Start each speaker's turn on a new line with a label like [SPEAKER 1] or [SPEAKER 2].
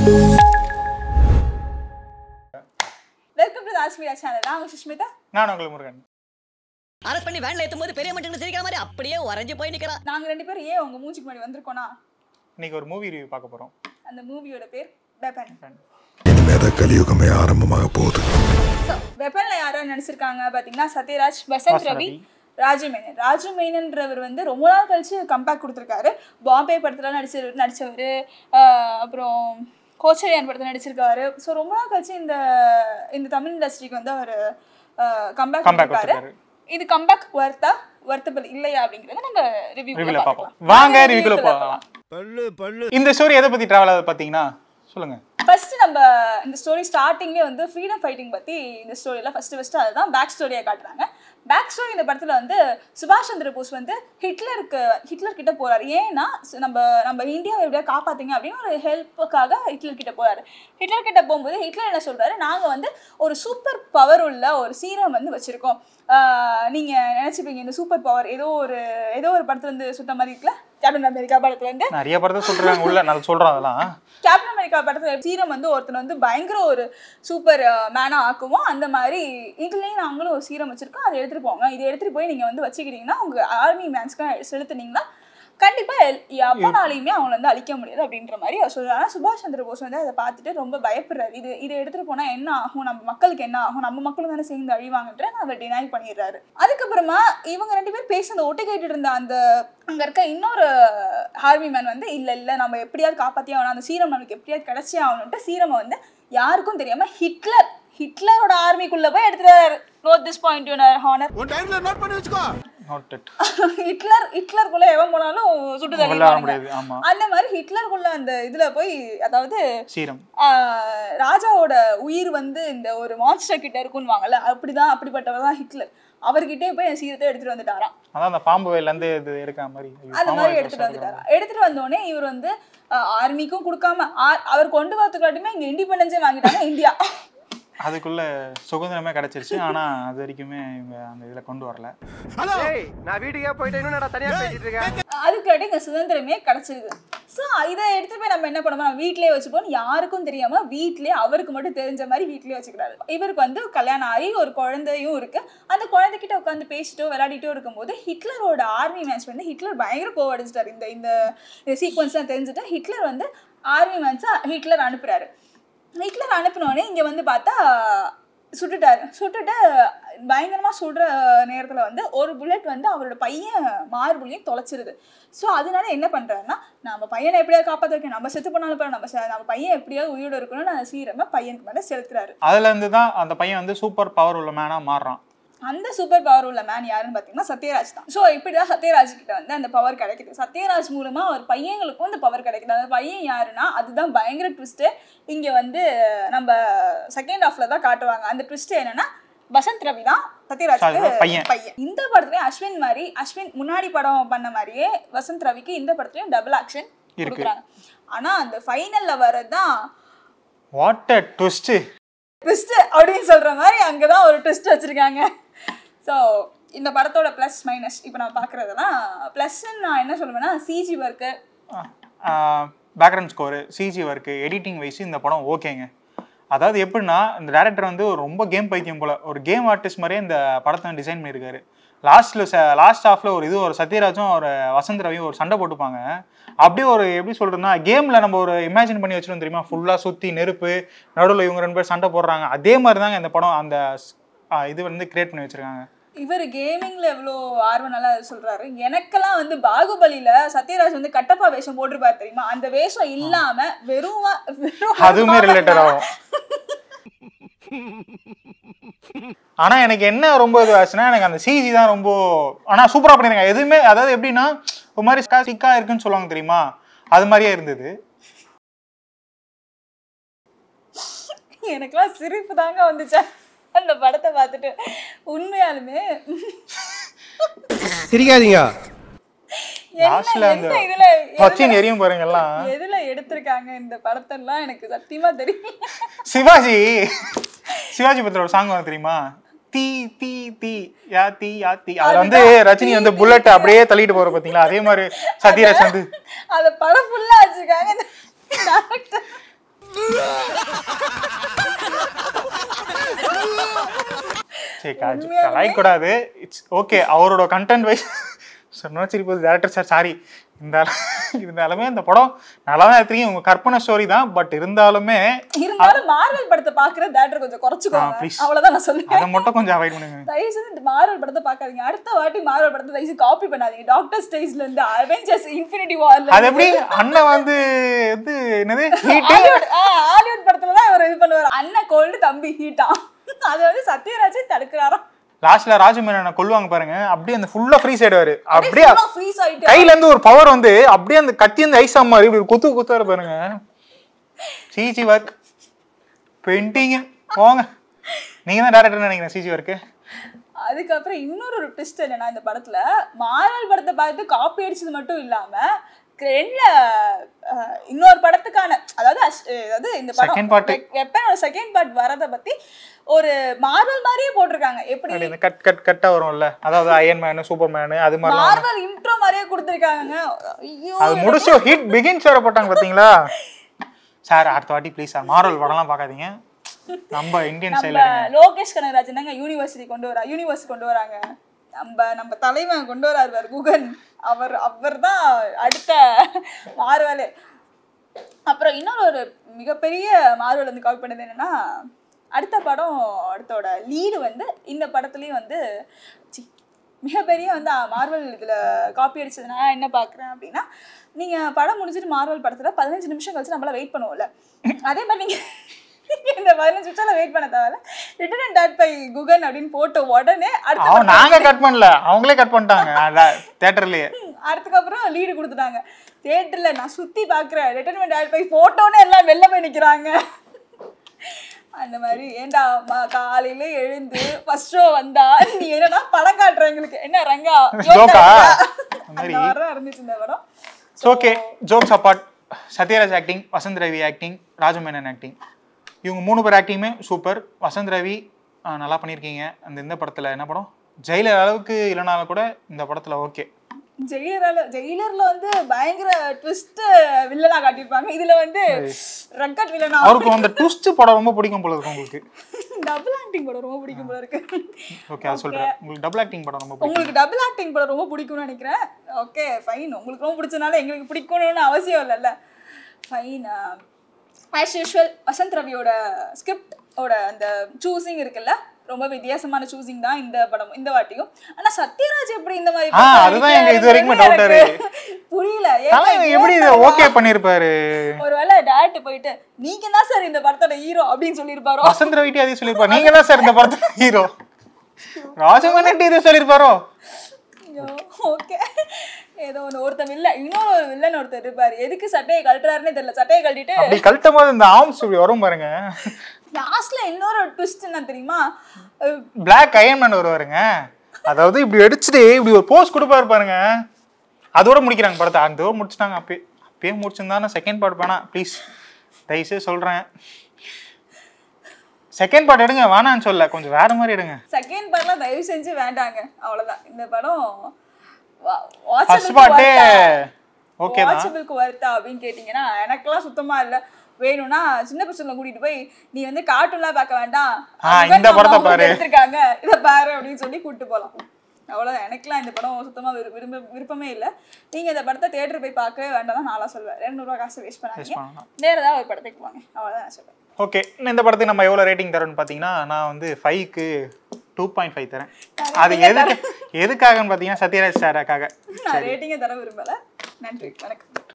[SPEAKER 1] Welcome to ராஜ்மீரா channel நான் உங்க சுஷ்மிதா
[SPEAKER 2] நான் உங்களுக்கு முருகன்
[SPEAKER 3] அரெஸ்ட் பண்ணி வேன்ல ஏத்தும் போது பெரிய மனுஷங்க சிரிக்கிற மாதிரி அப்படியே உறைஞ்சு போய் நிக்கிறா
[SPEAKER 1] நாங்க ரெண்டு பேரும் ஏன் உங்க மூஞ்சிக்கு முன்னாடி வந்திருக்கோம்னா
[SPEAKER 2] இன்னைக்கு ஒரு மூவி ரிவ்யூ பார்க்க போறோம்
[SPEAKER 1] அந்த மூவியோட பேர் வெப்பன்
[SPEAKER 4] இனிமேதான் கலியுகமே ஆரம்பமாக போகுது
[SPEAKER 1] ஸோ வெப்பன்ல யாரும் நடிச்சிருக்காங்க பாத்தீங்கன்னா சத்யராஜ் வசந்த் ரவி ராஜு மேனன் ராஜு மேனன்றவர் வந்து ரொம்ப நாள் கழிச்சு கம்பேக் கொடுத்துருக்காரு பாம்பே படத்துல நடிச்சு நடிச்சவர் அப்புறம் கோச்சரியான் படத்தில் நடிச்சிருக்காரு ஸோ ரொம்ப நாள் கழிச்சு இந்த இந்த தமிழ் இண்டஸ்ட்ரிக்கு வந்து அவர் கம்பேக்
[SPEAKER 2] Comeback
[SPEAKER 1] கொடுத்துருக்காரு
[SPEAKER 2] கொடுத்திருக்காரு.
[SPEAKER 1] இது கம்பேக் ஒர்த்தா ஒர்த்தபிள் இல்லையா அப்படிங்கறத நம்ம ரிவ்யூ
[SPEAKER 2] ரிவ்யூல பார்ப்போம் வாங்க ரிவ்யூக்குள்ள போகலாம்
[SPEAKER 4] பல்லு பல்லு
[SPEAKER 2] இந்த ஸ்டோரி எதை பத்தி டிராவல் ஆகுது பாத்தீங்கன்னா சொல்லுங்க
[SPEAKER 1] ஃபர்ஸ்ட் நம்ம இந்த ஸ்டோரி ஸ்டார்டிங்கே வந்து ஃப்ரீடம் ஃபைட்டிங் பற்றி இந்த ஸ்டோரியில் ஃபர்ஸ்ட் ஃபர்ஸ்ட் அதுதான் பேக் ஸ்டோரியாக காட்டுறாங்க பேக் ஸ்டோரி இந்த படத்தில் வந்து சுபாஷ் சந்திர போஸ் வந்து ஹிட்லருக்கு ஹிட்லர் கிட்ட போறாரு ஏன்னா சு- நம்ம நம்ம இந்தியாவை எப்படியா காப்பாத்துங்க அப்படின்னு ஒரு ஹெல்ப்புக்காக ஹிட்லர் கிட்ட போறாரு ஹிட்லர் கிட்ட போகும்போது ஹிட்லர் என்ன சொல்றாரு நாங்க வந்து ஒரு சூப்பர் பவர் உள்ள ஒரு சீரம் வந்து வச்சிருக்கோம் ஆஹ் நீங்க நினைச்சுப்பீங்க இந்த சூப்பர் பவர் ஏதோ ஒரு ஏதோ ஒரு படத்துல இருந்து சுட்ட மாதிரி இருக்குல்ல கேப்டன் அமெரிக்கா படத்துல இருந்து
[SPEAKER 2] நிறைய படத்தை சொல்றாங்க உள்ள நான் சொல்றேன் அதெல்லாம்
[SPEAKER 1] கேப்டன் அமெரிக்கா படத்துல சீரம் வந்து ஒருத்தன் வந்து பயங்கர ஒரு சூப்பர் மேனா ஆக்குவோம் அந்த மாதிரி இதுலயும் நாங்களும் ஒரு சீரம் வச்சிருக்கோம் அதை எடுத்துட்டு போங்க இதை எடுத்துட்டு போய் நீங்க வந்து வச்சுக்கிட்டீங்கன்னா உங்க ஆர்மி மேன்ஸ்க்கு செலுத்துனீங்கன்னா கண்டிப்பா எல்- எப்பனாலையுமே அவங்கள வந்து அழிக்க முடியாது அப்படின்ற மாதிரி அவர் சொல்றாரு ஆனா சுபாஷ் சந்திர போஸ் வந்து அதை பார்த்துட்டு ரொம்ப பயப்படுறாரு இது இதை எடுத்துட்டு போனா என்ன ஆகும் நம்ம மக்களுக்கு என்ன ஆகும் நம்ம மக்களும் தானே சேர்ந்து அழிவாங்கன்ற அதை டினை பண்ணிடுறாரு அதுக்கப்புறமா இவங்க ரெண்டு பேர் பேசி அந்த ஒட்டு கேட்டுட்டு இருந்த அந்த அங்க இருக்க இன்னொரு ஆர்மி மேன் வந்து இல்ல இல்ல நம்ம எப்படியாவது காப்பாத்தி ஆகணும் அந்த சீரம் நமக்கு எப்படியாவது கிடைச்சே ஆகணும்ட்டு சீரமை வந்து யாருக்கும் தெரியாம ஹிட்லர் ஹிட்லரோட ஆர்மிக்குள்ள போய் எடுத்துட்டு நோட் திஸ் பாயிண்ட் ஹானர்
[SPEAKER 4] உன் டைம்ல நோட் பண்ணி வச்சுக்கோ
[SPEAKER 2] நோட் இட்
[SPEAKER 1] ஹிட்லர் ஹிட்லருக்குள்ள எவன் போனாலும் சுட்டு
[SPEAKER 2] உள்ள வர
[SPEAKER 1] தள்ளிடுவாங்க
[SPEAKER 2] முடியாது ஆமா
[SPEAKER 1] அந்த மாதிரி ஹிட்லருக்குள்ள அந்த இதுல போய் அதாவது
[SPEAKER 2] சீரம்
[SPEAKER 1] ஆஹ், ராஜாவோட உயிர் வந்து இந்த ஒரு மான்ஸ்டர் கிட்ட இருக்குன்னுவாங்கல்ல அப்படிதான் அப்படிப்பட்டவர் தான் ஹிட்லர் அவர்கிட்டே போய் என் சீரத்தை எடுத்துட்டு வந்துட்டாராம்
[SPEAKER 2] அதான் அந்த பாம்பு வயல்ல இருந்து இது எடுக்கிற மாதிரி ஐயோ,
[SPEAKER 1] அந்த
[SPEAKER 2] பாம்பு
[SPEAKER 1] மாதிரி
[SPEAKER 2] வயல்
[SPEAKER 1] எடுத்துட்டு
[SPEAKER 2] சொல்றாங்க.
[SPEAKER 1] வந்துட்டாரா எடுத்துட்டு வந்தோடனே இவர் வந்து ஆர்மிக்கும் கொடுக்காம ஆ- அவர் கொண்டு வரதுக்காட்டுமே இங்க இண்டிபெண்டன்ஸே வாங்கிட்டாங்க இந்தியா
[SPEAKER 2] அதுக்குள்ள சுதந்திரமே கிடைச்சிருச்சு ஆனா அது வரைக்குமே இவங்க அந்த இதுல கொண்டு வரல
[SPEAKER 4] ஹலோ
[SPEAKER 5] நான் வீட்டுக்கே போயிட்டு இன்னும் நான் தனியா பேசிட்டு இருக்கேன்
[SPEAKER 1] அதுக்காட்டி இங்க சுதந்திரமே கிடைச்சிருக்கு ஸோ இதை எடுத்துட்டு போய் நம்ம என்ன பண்ணுவோம் நம்ம வீட்லயே வச்சுப்போம் யாருக்கும் தெரியாம வீட்லயே அவருக்கு மட்டும் தெரிஞ்ச மாதிரி வீட்லயே வச்சுக்கிறாரு இவருக்கு வந்து கல்யாணம் ஆகி ஒரு குழந்தையும் இருக்கு அந்த குழந்தைகிட்ட உட்காந்து பேசிட்டோ விளையாடிட்டோ இருக்கும்போது ஹிட்லரோட ஆர்மி மேட்ச் வந்து ஹிட்லர் பயங்கர கோவடிச்சிட்டாரு இந்த இந்த சீக்வன்ஸ்லாம் தெரிஞ்சுட்டு ஹிட்லர் வந்து ஆர்மி மேட்ச்சை ஹிட்லர் அனுப்புறாரு ஹிட்லர் அனுப்பினோடனே இங்க வந்து பார்த்தா சுட்டுட்டாரு சுட்டுட்டு பயங்கரமா சுடுற நேரத்துல வந்து ஒரு புல்லட் வந்து அவரோட பையன் மார்புலையும் தொலைச்சிருது ஸோ அதனால என்ன பண்றாருன்னா நம்ம பையனை எப்படியாவது காப்பாற்ற வைக்கணும் நம்ம செத்து போனாலும் பரவாயில்ல, நம்ம செ- நம்ம பையன் எப்படியாவது உயிரோட இருக்கணும்னு அந்த சீரமை பையனுக்கு மேல செலுத்துறாரு
[SPEAKER 2] அதுல இருந்து தான் அந்த பையன் வந்து சூப்பர் பவர் உள்ள மேனா மாறுறான்
[SPEAKER 1] அந்த சூப்பர் பவர் உள்ள மேன் யாருன்னு பார்த்தீங்கன்னா சத்யராஜ் தான் ஸோ இப்படிதான் சத்யராஜ் கிட்ட வந்து அந்த பவர் கிடைக்குது சத்யராஜ் மூலமா அவர் பையங்களுக்கும் அந்த பவர் கிடைக்குது அந்த பையன் யாருன்னா அதுதான் பயங்கர ட்விஸ்ட்டு இங்க வந்து நம்ம செகண்ட் ஹாஃப்ல தான் காட்டுவாங்க அந்த ட்விஸ்ட் என்னன்னா வசந்த் ரவி தான் சத்யராஜ்
[SPEAKER 2] சத்யராஜ் பையன்.
[SPEAKER 1] பையன் இந்த படத்துலயும் அஸ்வின் மாதிரி அஸ்வின் முன்னாடி படம் பண்ண மாதிரியே வசந்த் ரவிக்கு இந்த படத்துலயும் டபுள் ஆக்ஷன்
[SPEAKER 2] இருக்கு.
[SPEAKER 1] கொடுக்குறாங்க ஆனா அந்த ஃபைனல்ல வரதான்
[SPEAKER 2] வாட் அ ட்விஸ்ட்
[SPEAKER 1] ட்விஸ்ட் அப்படின்னு சொல்ற மாதிரி அங்கதான் ஒரு ட்விஸ்ட் வச்சிருக்காங்க ஸோ இந்த படத்தோட ப்ளஸ் மைனஸ் இப்போ நான் பார்க்குறதெல்லாம் ப்ளஸ்ன்னு நான் என்ன சொல்லுவேன்னா CG work
[SPEAKER 2] background score CG work editing wise இந்த படம் ஓகேங்க அதாவது எப்படின்னா இந்த டேரக்டர் வந்து ஒரு ரொம்ப கேம் பைத்தியம் போல ஒரு கேம் ஆர்டிஸ்ட் மாதிரியே இந்த படத்தை டிசைன் பண்ணியிருக்காரு லாஸ்ட்ல லாஸ்ட் ஹாஃப்ல ஒரு இது ஒரு சத்யராஜும் ஒரு வசந்த் ரவியும் ஒரு சண்டை போட்டுப்பாங்க அப்படியே ஒரு எப்படி சொல்றதுன்னா கேம்ல நம்ம ஒரு இமேஜின் பண்ணி வச்சிருந்தோம் தெரியுமா ஃபுல்லா சுத்தி நெருப்பு நடுவில் இவங்க ரெண்டு பேர் சண்டை போடுறாங்க அதே மாதிரி தாங்க இந்த படம் அந்த ஆ, இது வந்து கிரியேட் பண்ணி வச்சிருக்காங்க
[SPEAKER 1] இவர் கேமிங்ல எவ்வளோ ஆர்வம் நல்லா சொல்றாரு எனக்கெல்லாம் வந்து பாகுபலியில சத்யராஜ் வந்து கட்டப்பா வேஷம் போட்டிருப்பாரு தெரியுமா அந்த வேஷம் இல்லாம வெறும் வா- வெறும்
[SPEAKER 2] அதுவுமே ரிலேட்டட் ஆகும் ஆனா எனக்கு என்ன ரொம்ப இது ஆச்சுன்னா எனக்கு அந்த சிஜி தான் ரொம்ப ஆனா சூப்பரா பண்ணிருக்காங்க எதுவுமே அதாவது எப்படின்னா ஒரு மாதிரி ஸ்டிக்கா இருக்குன்னு சொல்லுவாங்க தெரியுமா அது மாதிரியே இருந்தது
[SPEAKER 1] எனக்கெல்லாம் சிரிப்பு தாங்க வந்துச்சு அந்த படத்தை பார்த்துட்டு உண்மையாலுமே
[SPEAKER 4] சிரிக்காதீங்க
[SPEAKER 2] லாஸ்ட்ல
[SPEAKER 1] என்ன
[SPEAKER 2] அந்த
[SPEAKER 1] என்ன இதுல
[SPEAKER 2] பச்சின் எரியும் பாருங்க எல்லாம்
[SPEAKER 1] எதுல எடுத்திருக்காங்க இந்த படத்தெல்லாம் எனக்கு சத்தியமா தெரியும்
[SPEAKER 2] சிவாஜி சிவாஜி பத்திர ஒரு சாங் வந்து தெரியுமா தீ தீ தீ யா தீ யா தீ அதுல வந்து ரஜினி வந்து புல்லட் அப்படியே தள்ளிட்டு போற பாத்தீங்களா அதே மாதிரி சத்யராஜ் வந்து
[SPEAKER 1] அத படம் ஃபுல்லா வச்சிருக்காங்க இந்த director.
[SPEAKER 2] சரி காஜு
[SPEAKER 1] உண்மையாலுமே?
[SPEAKER 2] லைக் கூடாது இட்ஸ் ஓகே அவரோட கண்டென்ட் வைஸ் சொன்னா சரி போகுது டேரக்டர் சார் சாரி இருந்தாலும் இருந்தாலுமே இந்த படம் நல்லா தான் எடுத்துறீங்க உங்க கற்பனை ஸ்டோரி தான் பட் இருந்தாலுமே
[SPEAKER 1] இருந்தாலும் மார்வல் படத்தை பாக்குற தேட்டர் கொஞ்சம்
[SPEAKER 2] ஆ,
[SPEAKER 1] குறைச்சுக்கோங்க
[SPEAKER 2] please.
[SPEAKER 1] அவ்வளவுதான் நான் சொல்லுவேன்
[SPEAKER 2] அதை மட்டும் கொஞ்சம் அவாய்ட் பண்ணுங்க
[SPEAKER 1] தயவு செய்து இந்த மார்வல் படத்தை பார்க்காதீங்க அடுத்த வாட்டி மார்வல் படத்தை தயவு செய்து காப்பி பண்ணாதீங்க டாக்டர் ஸ்டேஜ்ல இருந்து அவெஞ்சர்ஸ் இன்ஃபினிட்டி வார்ல
[SPEAKER 2] அது எப்படி அண்ணன் வந்து இது என்னது ஹீட்டு
[SPEAKER 1] ஹாலிவுட் ஆ ஹாலிவுட் படத்துல தான் இவர் இது பண்ணுவார் அண்ணன் கோல்டு தம்பி ஹீட்டா அது வந்து சத்யராஜே தடுக்கிறாராம்
[SPEAKER 2] லாஸ்ட்ல ராஜமேனனை கொல்லுவாங்க பாருங்க அப்படியே அந்த ஃபுல்லா ஃப்ரீ ஆயிடுவாரு அப்படியே
[SPEAKER 1] ஃப்ரீஸ் ஆயிட்டு
[SPEAKER 2] கையில இருந்து ஒரு பவர் வந்து அப்படியே அந்த கத்தி அந்த ஐஸ் மாதிரி இப்படி குத்து குத்துவாரு பாருங்க சிஜி ஒர்க் பெயிண்டிங் போங்க நீங்க தான் டேரக்டர் நினைக்கிறேன் சிஜி ஒர்க்கு
[SPEAKER 1] அதுக்கப்புறம் இன்னொரு ஒரு ட்விஸ்ட் என்னன்னா இந்த படத்துல மார்வல் படத்தை பார்த்து காப்பி அடிச்சது மட்டும் இல்லாம ட்ரெண்ட்ல இன்னொரு படத்துக்கான அதாவது அஸ்- அதாவது இந்த
[SPEAKER 2] Second part.
[SPEAKER 1] வெப்பனோட செகண்ட் பார்ட் வரத பத்தி ஒரு மார்வல் மாதிரியே போட்டிருக்காங்க எப்படி
[SPEAKER 2] அப்படி இந்த கட் கட் கட்டா வரும்ல அதாவது அயன் மேனு சூப்பர் மேனு அது மாதிரிலாம்
[SPEAKER 1] மார்வல் இன்ட்ரோ மாதிரியே கொடுத்துருக்காங்க ஐயோ
[SPEAKER 2] அது முடிச்சு ஹிட் பிகின்ஸ் வர போட்டாங்க பாத்தீங்களா சார் அடுத்த வாட்டி ப்ளீஸ் சார் மாரல் படம்லாம் பார்க்காதீங்க நம்ம இந்தியன்
[SPEAKER 1] நம்ம
[SPEAKER 2] ஸ்டைல
[SPEAKER 1] லோகேஷ் கனகராஜ் என்னங்க யூனிவர்சிட்டி கொண்டு வரா யூனிவர்ஸ் கொண்டு வராங்க நம்ம நம்ம தலைவன் கொண்டு வராரு பாரு குகன் அவர் அவர் தான் அடுத்த மார்வலே அப்புறம் இன்னொரு ஒரு மிகப்பெரிய மார்வல் வந்து காப்பி பண்ணது என்னன்னா அடுத்த படம் அடுத்தோட லீடு வந்து இந்த படத்துலயும் வந்து சி, மிகப்பெரிய வந்து மார்வல் இதுல காப்பி அடிச்சது நான் என்ன பார்க்குறேன் அப்படின்னா நீங்க படம் முடிஞ்சிட்டு மார்வல் படத்துல பதினஞ்சு நிமிஷம் கழிச்சு நம்மள வெயிட் பண்ணுவோம்ல அதே மாதிரி நீங்க இந்த பதினஞ்சு நிமிஷம் வெயிட் பண்ண தேவையில்ல ரிட்டன் அண்ட் டேட் பை குகன் அப்படின்னு போட்ட உடனே அடுத்த
[SPEAKER 2] அவன் நாங்க கட் பண்ணல அவங்களே கட் பண்ணிட்டாங்க தேட்டர்லயே
[SPEAKER 1] அதுக்கப்புறம் லீடு கொடுத்துட்டாங்க தியேட்டர்ல நான் சுத்தி பாக்குறேன் ரிட்டர்மெண்ட் ஆட் போய் போட்டோன்னு எல்லாம் வெளில போய் நிக்கிறாங்க அந்த மாதிரி ஏண்டா அம்மா காலையில எழுந்து ஃபர்ஸ்ட் ஷோ வந்தா நீ என்னன்னா படம் காட்டுற எங்களுக்கு என்ன ரங்கா
[SPEAKER 2] ஜோக்கா?
[SPEAKER 1] அந்த
[SPEAKER 2] அந்த மாதிரி.
[SPEAKER 1] மாதிரி தான் இருந்துச்சு இந்த படம்
[SPEAKER 2] okay jokes apart Sathyaraj acting Vasanth Ravi acting Raja Menon acting இவங்க மூணு பேர் ஆக்டிங்குமே சூப்பர் வசந்த் ரவி ஆ, நல்லா பண்ணியிருக்கீங்க அந்த இந்த படத்தில் என்ன படம் ஜெயிலர் அளவுக்கு இல்லைனாலும் கூட இந்த படத்தில் ஓகே
[SPEAKER 1] ஜெயிலரால ஜெயிலர்ல வந்து பயங்கர ட்விஸ்ட் வில்லனா காட்டியிருப்பாங்க இதுல வந்து ரக்கட் வில்லனா
[SPEAKER 2] அவருக்கு அந்த ட்விஸ்ட் படம் ரொம்ப பிடிக்கும் போல இருக்கும் உங்களுக்கு
[SPEAKER 1] டபுள் ஆக்டிங் படம் ரொம்ப பிடிக்கும் போல இருக்கு
[SPEAKER 2] ஓகே அது சொல்கிறேன் உங்களுக்கு டபுள் ஆக்டிங் படம் ரொம்ப பிடிக்கும்
[SPEAKER 1] உங்களுக்கு டபுள் ஆக்டிங் படம் ரொம்ப பிடிக்கும்னு நினைக்கிறேன் ஓகே ஃபைன் உங்களுக்கு ரொம்ப பிடிச்சனால எங்களுக்கு பிடிக்கணும்னு அவசியம் இல்லைல்ல ஃபைன் ஆஸ் யூஷுவல் வசந்த் ரவியோட ஸ்கிரிப்ட் ஓட அந்த சூசிங் இருக்குல்ல ரொம்ப வித்தியாசமான சூசிங் தான் இந்த படம் இந்த வாட்டியும் ஆனா சத்யராஜ் எப்படி இந்த மாதிரி
[SPEAKER 2] ஆ,
[SPEAKER 1] படம்
[SPEAKER 2] அதுதான் எனக்கு இது வரைக்குமே
[SPEAKER 1] நடிக்கிறாருன்னு
[SPEAKER 2] doubt ஆ
[SPEAKER 1] எனக்கு புரியல
[SPEAKER 2] ஆனா
[SPEAKER 1] ஏன்னா
[SPEAKER 2] இவன் எப்படி இதை
[SPEAKER 1] ஏன்டா
[SPEAKER 2] ஓகே பண்ணியிருப்பாரு
[SPEAKER 1] ஒருவேளை டேரக்ட் போயிட்டு நீங்க தான் சார் இந்த படத்தோட ஹீரோ அப்படின்னு சொல்லியிருப்பாரோ
[SPEAKER 2] வசந்த் ரவிட்டி அதே சொல்லியிருப்பாரு நீங்க தான் சார் இந்த படத்துல ஹீரோ ராஜமேனன் இதை சொல்லியிருப்பாரோ
[SPEAKER 1] ஓகே ஏதோ ஒன்று ஒருத்தன் வில்ல இன்னொரு ஒரு வில்லன் ஒருத்தர் இருப்பாரு எதுக்கு சட்டையை கழட்டுறாருன்னே தெரியல சட்டையை கழட்டிட்டு
[SPEAKER 2] அப்படி கழட்டும் போது இந்த ஆர்ம்ஸ் இப்படி வரும் பாருங்க
[SPEAKER 1] லாஸ்ட்ல இன்னொரு ட்விஸ்ட் என்ன தெரியுமா அஹ்
[SPEAKER 2] பிளாக் அயன்மேன் வருவாருங்க அதாவது இப்படி அடிச்சுட்டு இப்படி ஒரு போஸ் கொடுப்பாரு பாருங்க அதோட முடிக்கிறாங்க படத்தை அதோட முடிச்சிட்டாங்க அப்பயே அப்பயே முடிச்சிருந்தா நான் செகண்ட் பார்ட் வேணாம் ப்ளீஸ் தயவுசெய்து சொல்கிறேன் செகண்ட் பார்ட் எடுங்க வேணான்னு சொல்ல கொஞ்சம் வேற மாதிரி எடுங்க
[SPEAKER 1] செகண்ட் பார்ட்லாம் தயவு செஞ்சு வேண்டாங்க அவ்வளவுதான் இந்த படம்
[SPEAKER 2] ஃபர்ஸ்ட் பார்ட்டே ஓகே தான்
[SPEAKER 1] வாட்சபிளுக்கு வருத்தா அப்படின்னு கேட்டிங்கன்னா எனக்கெல்லாம் சுத்தமா இல்ல வேணும்னா சின்ன பசங்களை கூட்டிட்டு போய் நீ வந்து கார்ட்டூன்லாம் பார்க்க வேண்டாம்
[SPEAKER 2] ஆ,
[SPEAKER 1] அதுதான்
[SPEAKER 2] இந்த
[SPEAKER 1] நம்ம
[SPEAKER 2] படத்தை
[SPEAKER 1] அவங்க
[SPEAKER 2] பாரு.
[SPEAKER 1] எடுத்திருக்காங்க இதை பாரு அப்படின்னு சொல்லி கூட்டிட்டு போகலாம் அவ்வளவுதான் எனக்கெல்லாம் இந்த படம் சுத்தமா விரு- விரும்ப விருப்பமே இல்லை நீங்க இந்த படத்தை தியேட்டர் போய் பார்க்கவே வேண்டாம் தான் நான்லாம் சொல்வேன் ரெண்டு ரூபா காசு வேஸ்ட் பண்ணாதீங்க
[SPEAKER 2] பண்ணலாம்.
[SPEAKER 1] வேற ஏதாவது ஒரு படத்துக்கு வாங்க அவ்வளவுதான் நான் சொல்லுவேன்
[SPEAKER 2] ஓகே இந்த படத்துக்கு நம்ம எவ்வளோ ரேட்டிங் தரோம்னு பார்த்தீங்கன்னா நான் வந்து ஃபைவ்க்கு டூ பாயிண்ட் ஃபைவ் தரேன் அது எதுக்கு எதுக்காகன்னு பார்த்தீங்கன்னா சத்யராஜ் சாருக்காக
[SPEAKER 1] நான் ரேட்டிங்கே தர விரும்பல நன்றி வணக்கம்